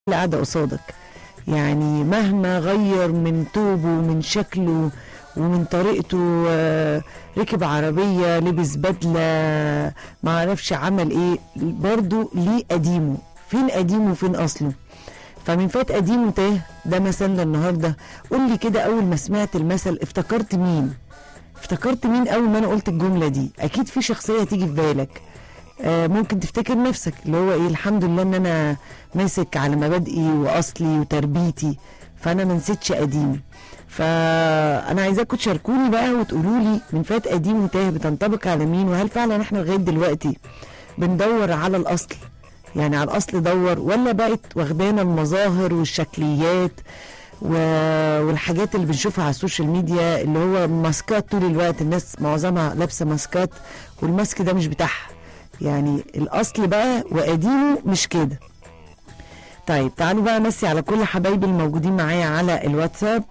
اللي قاعده قصادك يعني مهما غير من توبه ومن شكله ومن طريقته آه، ركب عربية لبس بدلة ما عرفش عمل ايه برضو ليه قديمه فين قديمه وفين اصله فمن فات قديمه تاه ده مثلنا النهارده قول لي كده اول ما سمعت المثل افتكرت مين افتكرت مين اول ما انا قلت الجمله دي اكيد في شخصيه تيجي في بالك آه ممكن تفتكر نفسك اللي هو ايه الحمد لله ان انا ماسك على مبادئي واصلي وتربيتي فانا ما نسيتش قديمي فانا عايزاكم تشاركوني بقى وتقولوا لي من فات قديم وتاه بتنطبق على مين وهل فعلا احنا لغايه دلوقتي بندور على الاصل يعني على الاصل دور ولا بقت واخدانا المظاهر والشكليات و... والحاجات اللي بنشوفها على السوشيال ميديا اللي هو ماسكات طول الوقت الناس معظمها لابسه ماسكات والماسك ده مش بتاعها يعني الاصل بقى وقديمه مش كده طيب تعالوا بقى امسي على كل حبايبي الموجودين معايا على الواتساب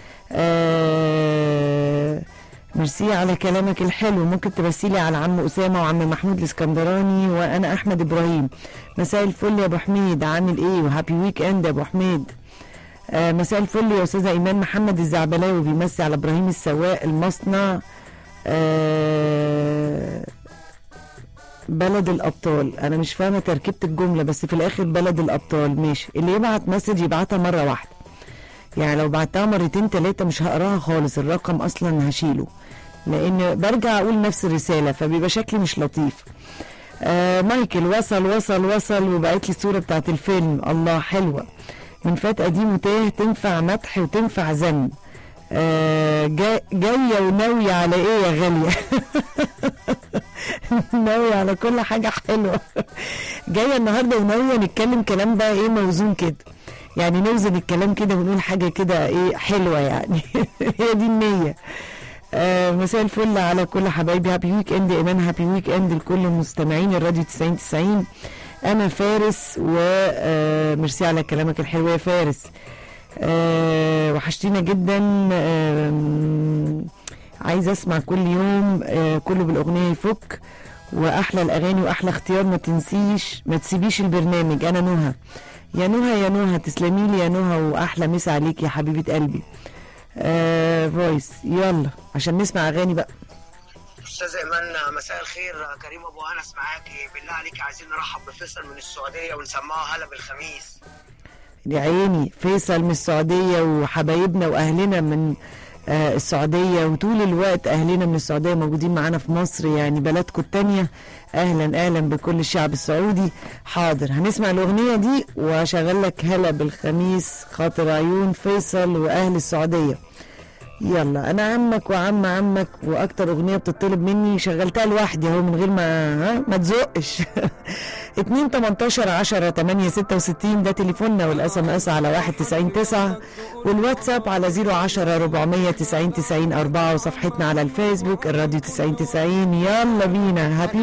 آه ميرسي على كلامك الحلو ممكن تبسيلي على عم اسامه وعم محمود الاسكندراني وانا احمد ابراهيم مساء الفل يا ابو حميد عامل ايه وهابي ويك اند يا ابو حميد آه مساء الفل يا استاذه ايمان محمد الزعبلاوي بيمسي على ابراهيم السواق المصنع آه بلد الابطال انا مش فاهمه تركيبه الجمله بس في الاخر بلد الابطال ماشي اللي يبعت مسج يبعتها مره واحده يعني لو بعتها مرتين تلاتة مش هقراها خالص الرقم اصلا هشيله لان برجع اقول نفس الرساله فبيبقى شكلي مش لطيف آه مايكل وصل وصل وصل وبقت لي الصوره بتاعت الفيلم الله حلوه من فات قديم وتاه تنفع مدح وتنفع ذم آه جا جايه وناويه على ايه يا غاليه ناوية على كل حاجة حلوة جاية النهاردة وناوية نتكلم كلام بقى ايه موزون كده يعني نوزن الكلام كده ونقول حاجة كده ايه حلوة يعني هي دي النية آه مساء الفل على كل حبايبي هابي ويك اند ايمان هابي ويك اند لكل مستمعين الراديو 90 90 انا فارس وميرسي على كلامك الحلو يا فارس آه وحشتينا جدا آه عايزه اسمع كل يوم آه كله بالاغنيه يفك واحلى الاغاني واحلى اختيار ما تنسيش ما تسيبيش البرنامج انا نهى يا نهى يا نهى تسلمي لي يا نهى واحلى مسا عليك يا حبيبه قلبي آه فويس يلا عشان نسمع اغاني بقى استاذ ايمان مساء الخير كريم ابو انس معاكي بالله عليك عايزين نرحب بفيصل من السعوديه ونسمعها هلا بالخميس يا عيني فيصل من السعوديه وحبايبنا واهلنا من آه السعوديه وطول الوقت اهلنا من السعوديه موجودين معانا في مصر يعني بلدكم التانيه اهلا اهلا بكل الشعب السعودي حاضر هنسمع الاغنيه دي واشغل لك هلا بالخميس خاطر عيون فيصل واهل السعوديه يلا انا عمك وعم عمك واكتر اغنيه بتطلب مني شغلتها لوحدي اهو من غير ما ها ما تزقش 2 18 10 8 66 ده تليفوننا والاس ام اس على 1 90 9 والواتساب على 010 490 90 4 وصفحتنا على الفيسبوك الراديو 90 90 يلا بينا هابي